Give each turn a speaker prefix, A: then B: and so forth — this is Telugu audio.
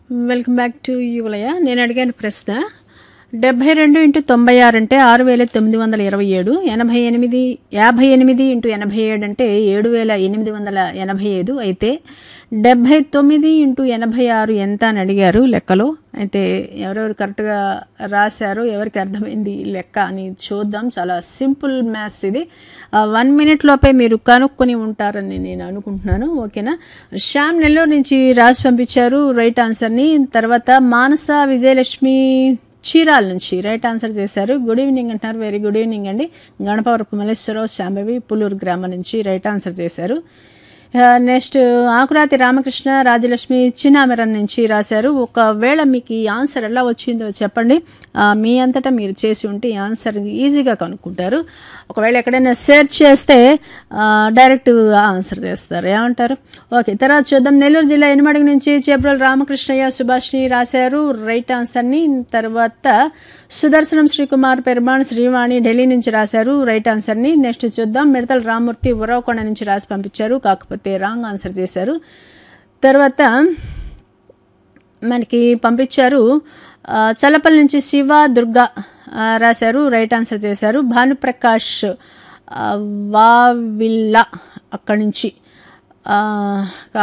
A: వెల్కమ్ బ్యాక్ టు యువలయ నేను అడిగాను ప్రశ్న డెబ్బై రెండు ఇంటూ తొంభై ఆరు అంటే ఆరు వేల తొమ్మిది వందల ఇరవై ఏడు ఎనభై ఎనిమిది యాభై ఎనిమిది ఇంటూ ఎనభై ఏడు అంటే ఏడు వేల ఎనిమిది వందల ఎనభై ఐదు అయితే డెబ్భై తొమ్మిది ఇంటూ ఎనభై ఆరు ఎంత అని అడిగారు లెక్కలో అయితే ఎవరెవరు కరెక్ట్గా రాశారో ఎవరికి అర్థమైంది ఈ లెక్క అని చూద్దాం చాలా సింపుల్ మ్యాథ్స్ ఇది వన్ మినిట్ లోపే మీరు కనుక్కొని ఉంటారని నేను అనుకుంటున్నాను ఓకేనా శ్యామ్ నెల్లూరు నుంచి రాసి పంపించారు రైట్ ఆన్సర్ని తర్వాత మానస విజయలక్ష్మి చీరాల నుంచి రైట్ ఆన్సర్ చేశారు గుడ్ ఈవినింగ్ అంటున్నారు వెరీ గుడ్ ఈవినింగ్ అండి గణపవరపు మల్లేశ్వరరావు శాంబవి పుల్లూరు గ్రామం నుంచి రైట్ ఆన్సర్ చేశారు నెక్స్ట్ ఆకురాతి రామకృష్ణ రాజలక్ష్మి చిన్నామెరన్ నుంచి రాశారు ఒకవేళ మీకు ఈ ఆన్సర్ ఎలా వచ్చిందో చెప్పండి మీ అంతటా మీరు చేసి ఉంటే ఈ ఆన్సర్ ఈజీగా కనుక్కుంటారు ఒకవేళ ఎక్కడైనా సెర్చ్ చేస్తే డైరెక్ట్ ఆన్సర్ చేస్తారు ఏమంటారు ఓకే తర్వాత చూద్దాం నెల్లూరు జిల్లా ఎనిమడుగు నుంచి చేబ్రోల్ రామకృష్ణయ్య సుభాష్ని రాశారు రైట్ ఆన్సర్ని తర్వాత సుదర్శనం శ్రీకుమార్ పెరుమాణ్ శ్రీవాణి ఢిల్లీ నుంచి రాశారు రైట్ ఆన్సర్ని నెక్స్ట్ చూద్దాం మిడతల రామూర్తి ఉరవకొండ నుంచి రాసి పంపించారు కాకపోతే రాంగ్ ఆన్సర్ చేశారు తర్వాత మనకి పంపించారు చల్లపల్లి నుంచి శివ దుర్గా రాశారు రైట్ ఆన్సర్ చేశారు భానుప్రకాష్ వావిల్లా అక్కడి నుంచి